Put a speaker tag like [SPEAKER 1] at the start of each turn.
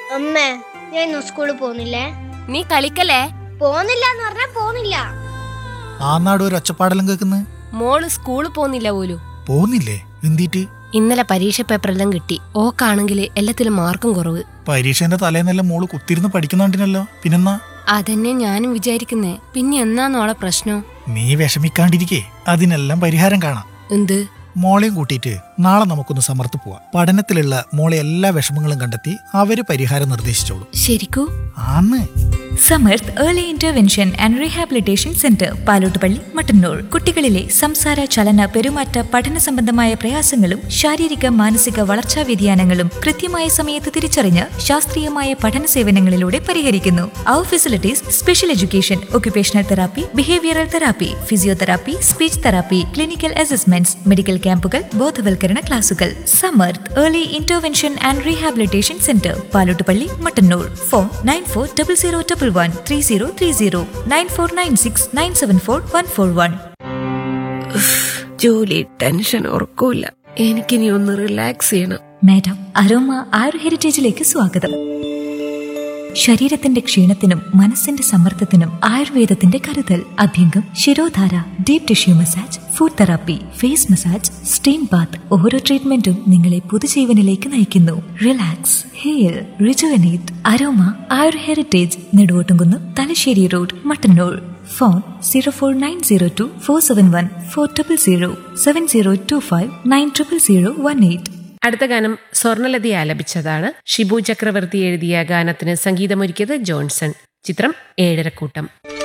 [SPEAKER 1] അമ്മേ ഞാൻ ഇന്ന് സ്കൂളിൽ പോകുന്നില്ലേ
[SPEAKER 2] നീ കളിക്കല്ലേ
[SPEAKER 1] പോകുന്നില്ല എന്ന് പറഞ്ഞാ പോകുന്നില്ല
[SPEAKER 3] ആ നാട് ഒരു ഒച്ചപ്പാടെല്ലാം കേൾക്കുന്നത്
[SPEAKER 2] മോള് സ്കൂളിൽ പോന്നില്ല പോലും
[SPEAKER 3] പോകുന്നില്ലേ എന്തിട്ട്
[SPEAKER 2] ഇന്നലെ പരീക്ഷ പേപ്പറെല്ലാം കിട്ടി ഓക്കാണെങ്കിൽ എല്ലാത്തിലും മാർക്കും കുറവ്
[SPEAKER 3] പരീക്ഷേന്റെ തലേന്നെല്ലാം മോള് കുത്തിരുന്ന് പഠിക്കുന്നുണ്ടിനല്ലോ പിന്നെന്നാ
[SPEAKER 2] അതന്നെ ഞാനും വിചാരിക്കുന്നേ പിന്നെ എന്നാന്നോളെ പ്രശ്നം
[SPEAKER 3] നീ വിഷമിക്കാണ്ടിരിക്കേ അതിനെല്ലാം പരിഹാരം കാണാം
[SPEAKER 2] എന്ത്
[SPEAKER 3] മോളെയും കൂട്ടിയിട്ട് നാളെ നമുക്കൊന്ന് സമർത്ത് പോവാം പഠനത്തിലുള്ള മോളെ എല്ലാ വിഷമങ്ങളും കണ്ടെത്തി അവര് പരിഹാരം നിർദ്ദേശിച്ചോളൂ
[SPEAKER 2] ശരിക്കൂ
[SPEAKER 3] ആന്ന്
[SPEAKER 4] Samarth early intervention and rehabilitation centre Palottupalli Mattannur കുട്ടികളിലെ സംസാര ചലന പെരുമാറ്റ പഠന സംബന്ധമായ പ്രയാസങ്ങളും ശാരീരിക മാനസിക വളർച്ചാ വ്യതിയാനങ്ങളും കൃത്യമായ സമയത്ത് തിരിച്ചറിഞ്ഞ് ശാസ്ത്രീയമായ പഠന സേവനങ്ങളിലൂടെ പരിഹരിക്കുന്നു അവർ facilities special education occupational therapy behavioural therapy physiotherapy speech therapy clinical assessments medical ക്യാമ്പുകൾ ബോധവൽക്കരണ ക്ലാസുകൾ Samarth early intervention and rehabilitation centre Palottupalli Mattannur phone nine four double zero double one three zero three zero nine four nine six nine seven four one four one
[SPEAKER 5] ജോലി tension ഉറക്കൂല എനിക്കിനി ഒന്ന് relax ചെയ്യണം
[SPEAKER 4] madam aroma ആയുർ ഹെറിറ്റേജിലേക്ക് സ്വാഗതം ശരീരത്തിന്റെ ക്ഷീണത്തിനും മനസ്സിന്റെ സമ്മർദ്ദത്തിനും ആയുർവേദത്തിന്റെ കരുതൽ അഭ്യംഗം ശിരോധാര deep tissue massage food therapy face massage steam bath ഓരോ ട്രീറ്റ്മെന്റും നിങ്ങളെ പുതുജീവനിലേക്ക് നയിക്കുന്നു relax hair rejuvenate aroma Ayur heritage Neduvottumkunnu Thalassery road Mattannur phone zero four nine zero two four seven one four triple zero seven zero two five nine triple zero one eight
[SPEAKER 5] അടുത്ത ഗാനം സ്വർണലതി ആലപിച്ചതാണ് ഷിബു ചക്രവർത്തി എഴുതിയ ഗാനത്തിന് സംഗീതമൊരുക്കിയത് ജോൺസൺ ചിത്രം ഏഴരക്കൂട്ടം